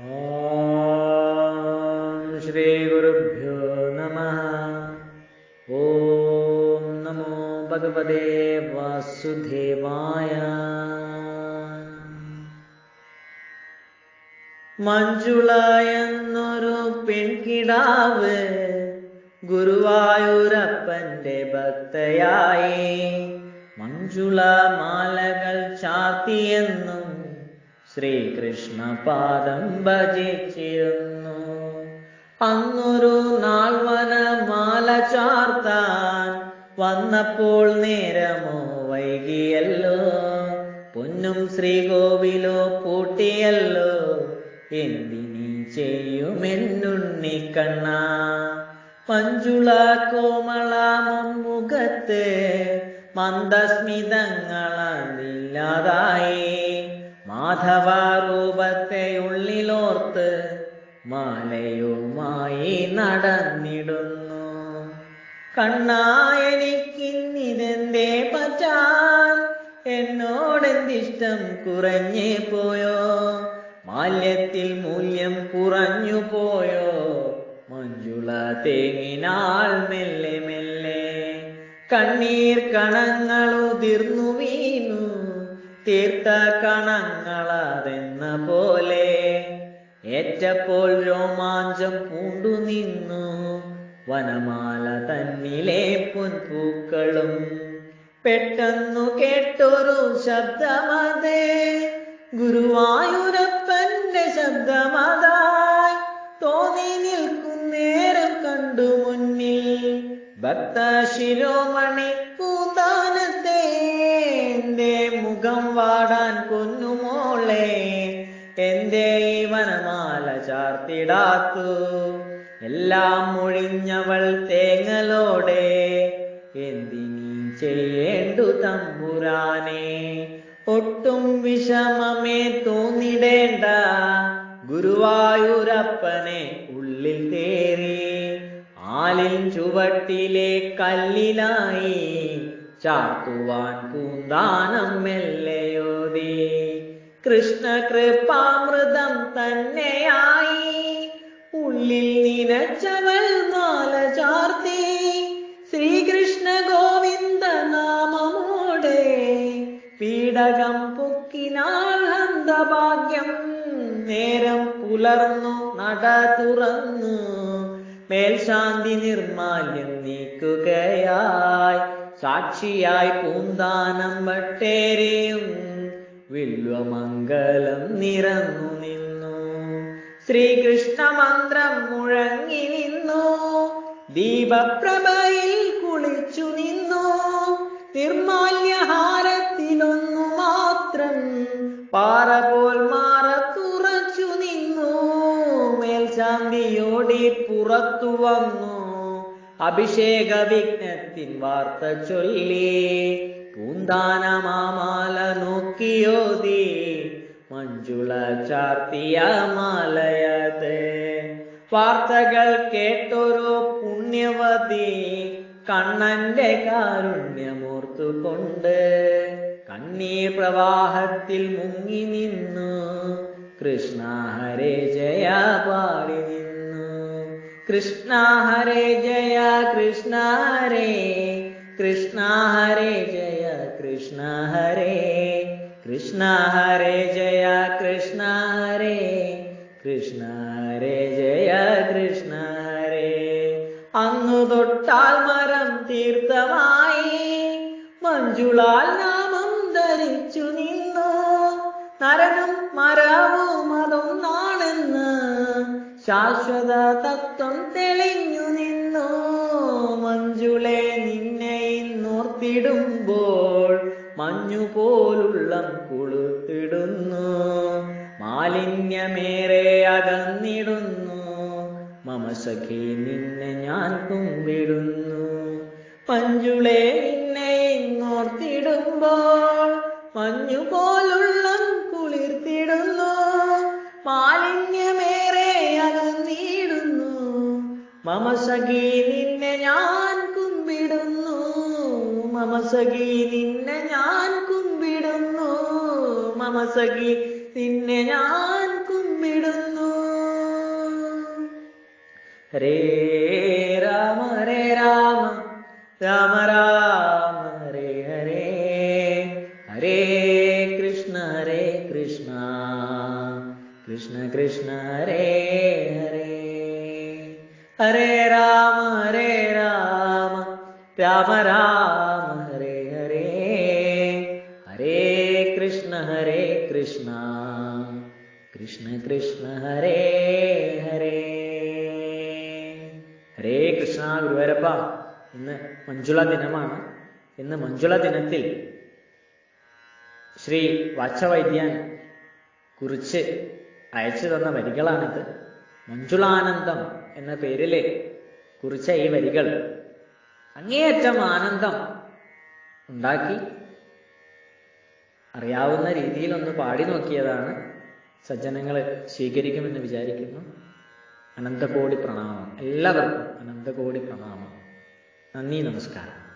ॐ श्रीगुरुभ्यो नमः ॐ नमो भगवते वासुदेवाय മഞ്ജുള എന്നൊരു പെൺകിടാവ് ഗുരുവായൂരപ്പന്റെ ഭക്തയായി മഞ്ജുള മാലകൾ ചാത്തിയെന്നും ശ്രീകൃഷ്ണ പാദം ഭജിച്ചിരുന്നു അന്നൊരു നാൾ വനമാല ചാർത്താൻ വന്നപ്പോൾ നേരമോ വൈകിയല്ലോ പൊന്നും ശ്രീകോവിലോ പൂട്ടിയല്ലോ എന്തിനീ ചെയ്യുമെന്നുണ്ണിക്കണ്ണ മഞ്ജുള കോമള മുഖത്ത് മന്ദസ്മിതങ്ങളതില്ലാതായി മാധവ രൂപത്തെ ഉള്ളിലോർത്ത് മാലയുമായി നടന്നിടുന്നു കണ്ണായനിക്കിന്നിതെന്തേ പറ്റാൻ എന്നോടെന്തിഷ്ടം കുറഞ്ഞേ പോയോ മാല്യത്തിൽ മൂല്യം കുറഞ്ഞു പോയോ മഞ്ജുള തേങ്ങിനാൾ മെല്ലെ മെല്ലെ കണ്ണീർ കണങ്ങൾ ഉതിർന്നു വീണു തീർത്ത കണങ്ങളതെന്ന പോലെ ഏറ്റപ്പോൾ രോമാഞ്ചം പൂണ്ടു നിന്നു വനമാല തന്നിലെ പൊൻപൂക്കളും പെട്ടെന്നു കേട്ടൊരു ശബ്ദമതേ ഗുരുവായൂരപ്പന്റെ ശബ്ദമതായി തോന്നി നിൽക്കുന്നേരം കണ്ടു മുന്നിൽ ഭക്ത ശിരോമണി പൂന്താനത്തെ എന്റെ മുഖം വാടാൻ കൊന്നുമോളെ എന്റെ ഈ വനമാല ചാർത്തിടാത്തു എല്ലാം ഒഴിഞ്ഞവൾ തേങ്ങലോടെ എന്തിനീ ചെയ്യേണ്ടു തമ്പുരാനെ ഒട്ടും വിഷമമേ തോന്നിടേണ്ട ഗുരുവായൂരപ്പനെ ഉള്ളിൽ തേറി ആലിൻ ചുവട്ടിലെ കല്ലിലായി ചാർത്തുവാൻ പൂന്താനം മെല്ലയോതി കൃഷ്ണകൃപാമൃതം തന്നെയായി ഉള്ളിൽ നിനച്ചവൾ മാല ചാർത്തി ശ്രീകൃഷ്ണ ഗോവിന്ദ നാമമോടെ പീഡകം പൊക്കിനാൾ ഹന്തഭാഗ്യം നേരം പുലർന്നു നട തുറന്നു മേൽശാന്തി നിർമാല്യം നീക്കുകയായി സാക്ഷിയായി പൂന്താനം വട്ടേരെയും വില്വമംഗലം നിറന്നു നിന്നു ശ്രീകൃഷ്ണ മന്ത്രം മുഴങ്ങി നിന്നു ദീപപ്രഭയിൽ കുളിച്ചു നിന്നു നിർമാല്യഹാരത്തിലൊന്നു മാത്രം പാറ പോൽ മാറത്തുറച്ചു നിന്നു മേൽശാന്തിയോടി പുറത്തു വന്നു അഭിഷേക വിഘ്നത്തിൻ വാർത്ത ചൊല്ലി പൂന്താനമാമാല നോക്കിയോതി മഞ്ജുള ചാർത്തിയ മാലയത് വാർത്തകൾ കേട്ടൊരു പുണ്യവതി കണ്ണന്റെ കാരുണ്യമോർത്തുകൊണ്ട് കണ്ണീർ പ്രവാഹത്തിൽ മുങ്ങി നിന്നു കൃഷ്ണ ഹരേ ജയ പാടി നിന്നു കൃഷ്ണ ഹരേ ജയ കൃഷ്ണ ഹരേ കൃഷ്ണ ഹരേ ജയ കൃഷ്ണ ഹരേ കൃഷ്ണ ഹരേ ജയ കൃഷ്ണ ഹരേ കൃഷ്ണ ഹരേ ജയ കൃഷ്ണ ഹരേ അന്നു തൊട്ടാൽ മരം തീർത്ഥമായി മഞ്ജുളാൽ നാമം ധരിച്ചു നിന്നു നരനും മരവും അതൊന്നാണെന്ന് ശാശ്വത തത്വം തെളിഞ്ഞു നിന്നു മഞ്ജുളെ നിന്നെ ഇന്നോർത്തിടുമ്പോൾ മഞ്ഞു പോലുള്ളം കുളുത്തിടുന്നു മാലിന്യമേറെ അകന്നിടുന്നു മമ സഖി നിന്നെ ഞാൻ കുമ്പിടുന്നു മഞ്ജുളെ നിന്നെ ഇന്നോർത്തിടുമ്പോൾ മഞ്ഞു പോലുള്ളം കുളിർത്തിടുന്നു മാലിന്യമേറെ അകന്നിടുന്നു മമ സഖി നിന്നെ ഞാൻ കുമ്പിടുന്നു മമ സഖി നിന്നെ ഞാൻ കുമ്പിടുന്നു മമ സഖി നിന്നെ ഞാൻ കുമ്പിടുന്നു ഹരേ രാമ ഹരേ രാമ രാമ രാമ ഹരേ ഹരേ ഹരേ കൃഷ്ണ ഹരേ കൃഷ്ണ കൃഷ്ണ കൃഷ്ണ ഹരേ ഹരേ ഹരേ രാമ ഹരേ രാമ രാമ രാമ ഹരേ ഹരേ ഹരേ കൃഷ്ണ ഹരേ കൃഷ്ണ കൃഷ്ണ കൃഷ്ണ ഹരേ ഹരേ ഹരേ കൃഷ്ണ ഗുരുവരപ്പ ഇന്ന് മഞ്ജുള ദിനമാണ് ഇന്ന് മഞ്ജുള ദിനത്തിൽ ശ്രീ വാച്ചവൈദ്യൻ കുറിച്ച് അയച്ചു തന്ന വരികളാണിത് മഞ്ജുളാനന്ദം എന്ന പേരില് കുറിച്ച ഈ വരികൾ അങ്ങേയറ്റം ആനന്ദം ഉണ്ടാക്കി അറിയാവുന്ന രീതിയിൽ ഒന്ന് പാടി നോക്കിയതാണ് സജ്ജനങ്ങൾ സ്വീകരിക്കുമെന്ന് വിചാരിക്കുന്നു അനന്തകോടി പ്രണാമം എല്ലാവർക്കും അനന്തകോടി പ്രണാമം നന്ദി നമസ്കാരം